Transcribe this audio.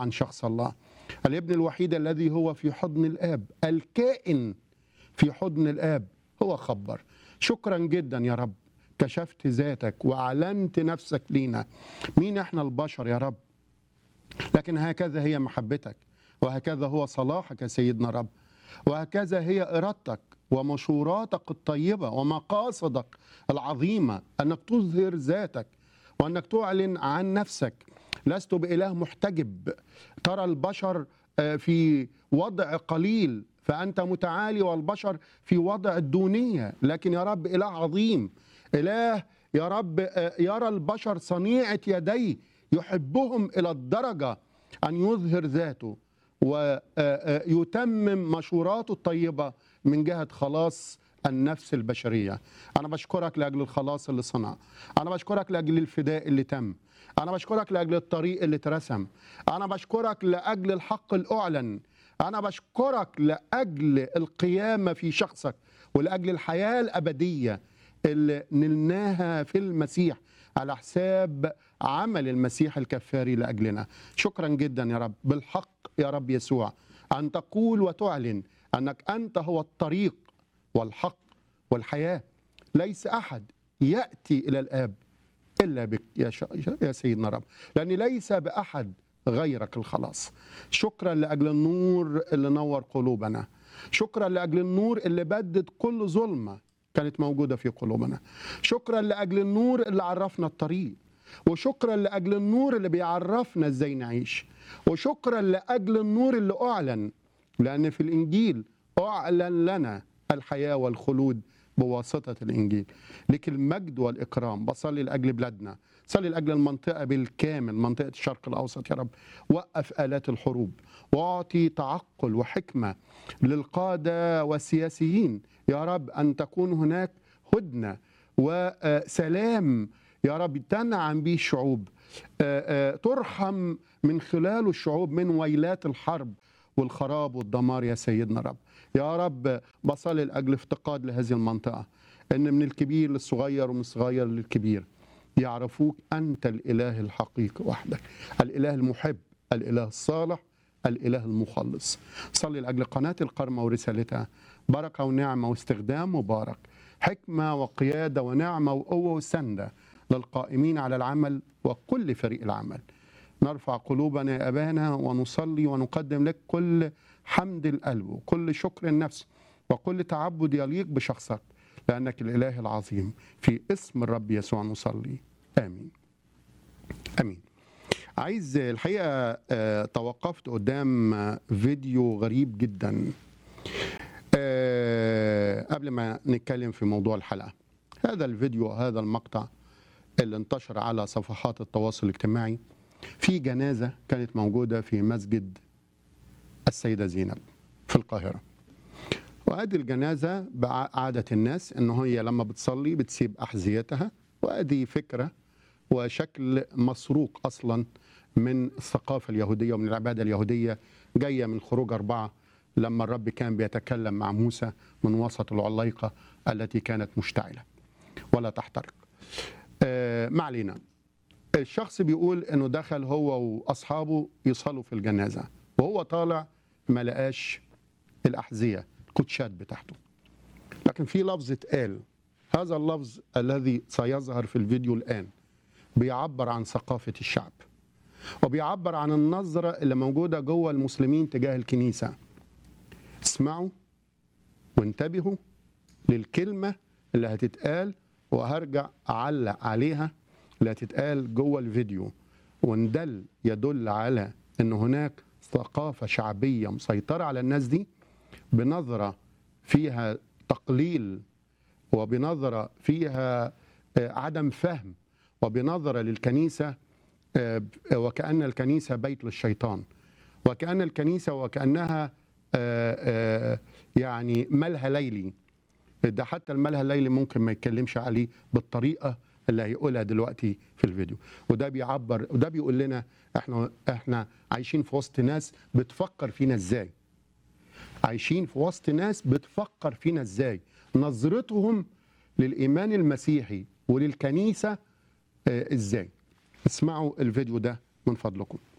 عن شخص الله الابن الوحيد الذي هو في حضن الآب الكائن في حضن الآب هو خبر شكرا جدا يا رب كشفت ذاتك وأعلنت نفسك لينا مين احنا البشر يا رب لكن هكذا هي محبتك وهكذا هو صلاحك يا سيدنا رب وهكذا هي إرادتك ومشوراتك الطيبة ومقاصدك العظيمة أنك تظهر ذاتك وأنك تعلن عن نفسك لست بإله محتجب ترى البشر آه، في وضع قليل فأنت متعالي والبشر في وضع الدونية لكن يا رب إله عظيم إله يا رب آه، يرى البشر صنيعة يديه يحبهم إلى الدرجة أن يظهر ذاته ويتمم مشوراته الطيبة من جهة خلاص النفس البشرية أنا بشكرك لأجل الخلاص اللي صنع أنا بشكرك لأجل الفداء اللي تم أنا بشكرك لأجل الطريق اللي اترسم أنا بشكرك لأجل الحق الأعلن أنا بشكرك لأجل القيامة في شخصك ولأجل الحياة الأبدية اللي نلناها في المسيح على حساب عمل المسيح الكفاري لأجلنا شكرا جدا يا رب بالحق يا رب يسوع أن تقول وتعلن أنك أنت هو الطريق والحق والحياة ليس أحد يأتي إلى الآب إلا بك يا, ش... يا سيدنا رب لأن ليس بأحد غيرك الخلاص شكرا لأجل النور اللي نور قلوبنا شكرا لأجل النور اللي بدد كل ظلمة كانت موجودة في قلوبنا شكرا لأجل النور اللي عرفنا الطريق وشكرا لأجل النور اللي بيعرفنا ازاي نعيش وشكرا لأجل النور اللي أعلن لأن في الإنجيل أعلن لنا الحياة والخلود بواسطة الإنجيل لك المجد والإكرام بصلي لأجل بلادنا صلي لأجل المنطقة بالكامل منطقة الشرق الأوسط يا رب وقف آلات الحروب واعطي تعقل وحكمة للقادة والسياسيين يا رب أن تكون هناك هدنة وسلام يا رب تنعم به الشعوب آه، آه، ترحم من خلاله الشعوب من ويلات الحرب والخراب والدمار يا سيدنا رب يا رب بصلي لأجل افتقاد لهذه المنطقة أن من الكبير للصغير ومن الصغير للكبير يعرفوك أنت الإله الحقيقي وحدك الإله المحب الإله الصالح الإله المخلص صلي لأجل قناة القرمة ورسالتها بركة ونعمة واستخدام مبارك حكمة وقيادة ونعمة وقوة وسندة للقائمين على العمل وكل فريق العمل نرفع قلوبنا يا أبانا ونصلي ونقدم لك كل حمد القلب وكل شكر النفس وكل تعبد يليق بشخصك لأنك الإله العظيم في اسم الرب يسوع نصلي آمين آمين عايز الحقيقة آه، توقفت قدام آه، فيديو غريب جدا آه، قبل ما نتكلم في موضوع الحلقة هذا الفيديو هذا المقطع اللي انتشر على صفحات التواصل الاجتماعي في جنازة كانت موجودة في مسجد السيدة زينب في القاهرة وهذه الجنازة بعادة الناس ان هي لما بتصلي بتسيب أحذيتها وهذه فكرة وشكل مسروق أصلا من الثقافة اليهودية ومن العبادة اليهودية جاية من خروج أربعة لما الرب كان بيتكلم مع موسى من وسط العليقة التي كانت مشتعلة ولا تحترق آه، ما علينا الشخص بيقول انه دخل هو واصحابه يصلوا في الجنازه وهو طالع ما لقاش الاحذيه الكوتشات بتاعته لكن في لفظ اتقال هذا اللفظ الذي سيظهر في الفيديو الان بيعبر عن ثقافه الشعب وبيعبر عن النظره اللي موجوده جوه المسلمين تجاه الكنيسه اسمعوا وانتبهوا للكلمه اللي هتتقال وهرجع اعلق عليها اللي هتتقال جوه الفيديو وان دل يدل على ان هناك ثقافه شعبيه مسيطره على الناس دي بنظره فيها تقليل وبنظره فيها آه، عدم فهم وبنظره للكنيسه آه، وكأن الكنيسه بيت للشيطان وكأن الكنيسه وكأنها آه، آه، يعني ملهى ليلي ده حتى الملهى الليلي ممكن ما يتكلمش عليه بالطريقه اللي هيقولها دلوقتي في الفيديو وده بيعبر وده بيقول لنا احنا احنا عايشين في وسط ناس بتفكر فينا ازاي عايشين في وسط ناس بتفكر فينا ازاي نظرتهم للايمان المسيحي وللكنيسه آه، ازاي اسمعوا الفيديو ده من فضلكم